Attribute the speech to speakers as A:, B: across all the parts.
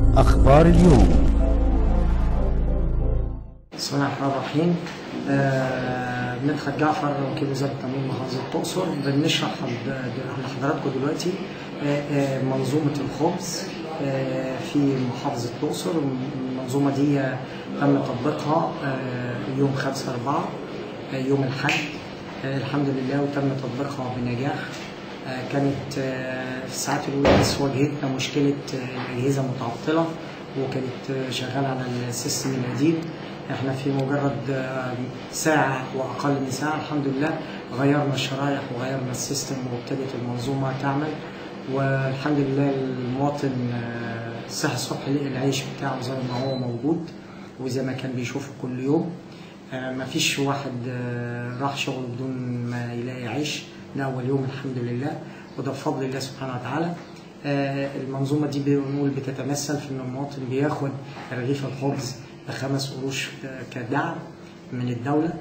A: أخبار اليوم
B: بسم الله الرحمن الرحيم آه، مدحت جعفر وكيل وزاره التموين محافظه الاقصر بنشرح لحض- لحضراتكم دلوقتي آه، آه، منظومه الخبز آه، في محافظه الاقصر المنظومه دي آه، تم تطبيقها آه، يوم 5 4 يوم الحد آه، الحمد لله وتم تطبيقها بنجاح آه، كانت آه، في الساعات الاولى بس واجهتنا مشكله آه، الاجهزه متعطله وكانت آه، شغاله على السيستم القديم احنا في مجرد آه، ساعه واقل من ساعه الحمد لله غيرنا الشرايح وغيرنا السيستم وابتدت المنظومه تعمل والحمد لله المواطن آه، صحي الصبح لقي العيش بتاعه زي ما هو موجود وزي ما كان بيشوفه كل يوم آه، ما فيش واحد آه، راح شغل بدون ما يلاقي عيش ده أول يوم الحمد لله وده بفضل الله سبحانه وتعالى آه، المنظومة دي بنقول بتتمثل في إن المواطن بياخد رغيف الخبز بخمس قروش كدعم من الدولة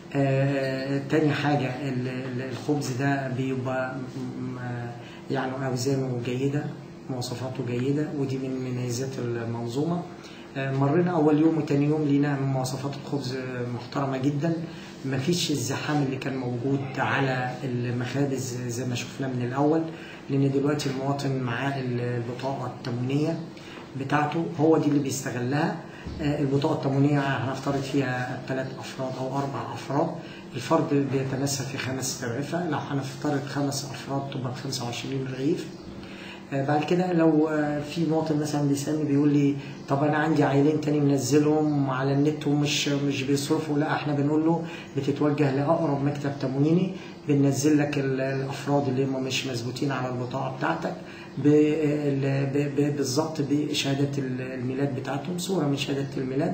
B: آه، تاني حاجة ال- ال- الخبز ده بيبقى م- م- يعني أوزانه جيدة مواصفاته جيدة ودي من مميزات المنظومة آه، مرينا أول يوم وتاني يوم لينا مواصفات الخبز آه، محترمة جدا مفيش الزحام اللي كان موجود على المخابز زي ما شفنا من الأول لأن دلوقتي المواطن معاه البطاقة التموينية بتاعته هو دي اللي بيستغلها آه، البطاقة التموينية هنفترض فيها ثلاث أفراد أو أربع أفراد الفرد بيتمثل في خمس رغيفة لو هنفترض خمس أفراد تبقى ب 25 رغيف آه، بعد كده لو آه، في مواطن مثلا بيسالني بيقول لي طب انا عندي عيلين تاني منزلهم على النت ومش مش بيصرفوا لا احنا بنقول له بتتوجه لاقرب مكتب تمويني بننزل لك ال- الافراد اللي هم مش مظبوطين على البطاقه بتاعتك ب- ال- ب- ب- بالظبط بشهاده ال- الميلاد بتاعتهم صوره من شهاده الميلاد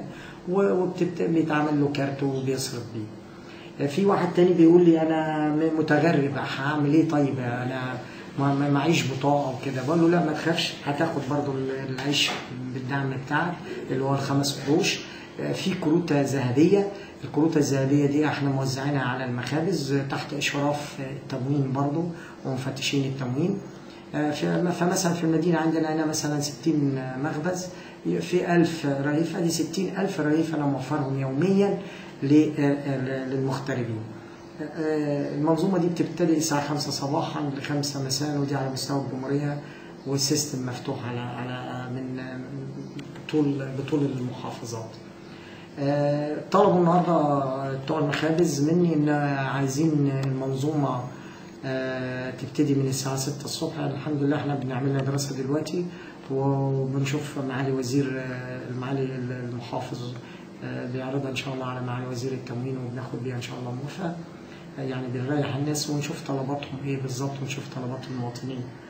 B: وبيتعمل له كارت وبيصرف بيه. في واحد تاني بيقول لي انا م- متغرب هعمل ايه طيب انا ما ما- معيش بطاقه وكده بقول له لا ما تخافش هتاخد برضو ال- العيش بالدعم بتاعك اللي هو الخمس قروش آه، في كروته ذهبيه الكروته الذهبيه دي احنا موزعينها على المخابز تحت اشراف آه، التموين برضو ومفتشين التموين آه، في فمثلا في المدينه عندنا هنا مثلا 60 مخبز في 1000 رغيف ادي 60000 رغيف انا موفرهم يوميا ل- آه، للمغتربين. آه، المنظومه دي بتبتدي الساعه 5 صباحا ل 5 مساء ودي على مستوى الجمهوريه والسيستم مفتوح على على من طول بطول المحافظات. آه، طلبوا النهارده بتوع المخابز مني ان عايزين المنظومه آه، تبتدي من الساعه 6 الصبح الحمد لله احنا بنعمل لها دراسه دلوقتي وبنشوف معالي وزير آه، معالي المحافظ آه، بيعرضها ان شاء الله على معالي وزير التموين وبناخد بيها ان شاء الله موافقه آه، يعني بنريح الناس ونشوف طلباتهم ايه بالظبط ونشوف طلبات المواطنين